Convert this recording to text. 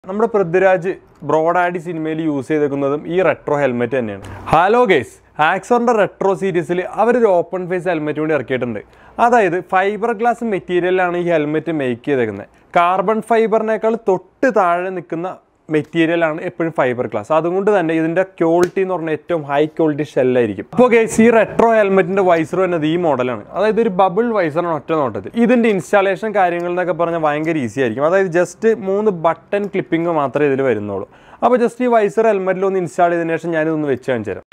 നമ്മുടെ പൃഥ്വിരാജ് ബ്രോഡാഡി സിനിമയിൽ യൂസ് ചെയ്തേക്കുന്നതും ഈ റെട്രോ ഹെൽമെറ്റ് തന്നെയാണ് ഹലോ ഗേസ് ആക്സോറിന്റെ റെട്രോ സീരീസിൽ അവരൊരു ഓപ്പൺ ഫേസ് ഹെൽമെറ്റ് കൂടി ഇറക്കിയിട്ടുണ്ട് അതായത് ഫൈബർ ഗ്ലാസ് മെറ്റീരിയലാണ് ഈ ഹെൽമെറ്റ് മേക്ക് ചെയ്തേക്കുന്നത് കാർബൺ ഫൈബറിനേക്കാൾ തൊട്ട് താഴെ നിൽക്കുന്ന മെറ്റീരിയലാണ് എപ്പോഴും ഫൈബർ ഗ്ലാസ് അതുകൊണ്ട് തന്നെ ഇതിന്റെ ക്വാളിറ്റി എന്ന് പറഞ്ഞാൽ ഏറ്റവും ഹൈ ക്വാളിറ്റി ഷെല്ലായിരിക്കും അപ്പോൾ ഗേസ് ഈ റെട്രോ ഹെൽമെറ്റിന്റെ വൈസർ വരുന്നത് ഈ മോഡലാണ് അതായത് ഒരു ബബിൾ വൈസറാണ് ഒറ്റ നോട്ടത്തിൽ ഇതിന്റെ ഇൻസ്റ്റാളേഷൻ കാര്യങ്ങൾ എന്നൊക്കെ പറഞ്ഞാൽ ഭയങ്കര ഈസി ആയിരിക്കും അതായത് ജസ്റ്റ് മൂന്ന് ബട്ടൺ ക്ലിപ്പിംഗ് മാത്രമേ ഇതിൽ വരുന്നുള്ളൂ അപ്പോൾ ജസ്റ്റ് ഈ വൈസർ ഹെൽമെറ്റിൽ ഒന്ന് ഇൻസ്റ്റാൾ ചെയ്തതിനു ശേഷം ഞാനിതൊന്ന് വെച്ച് കാണിച്ചു തരാം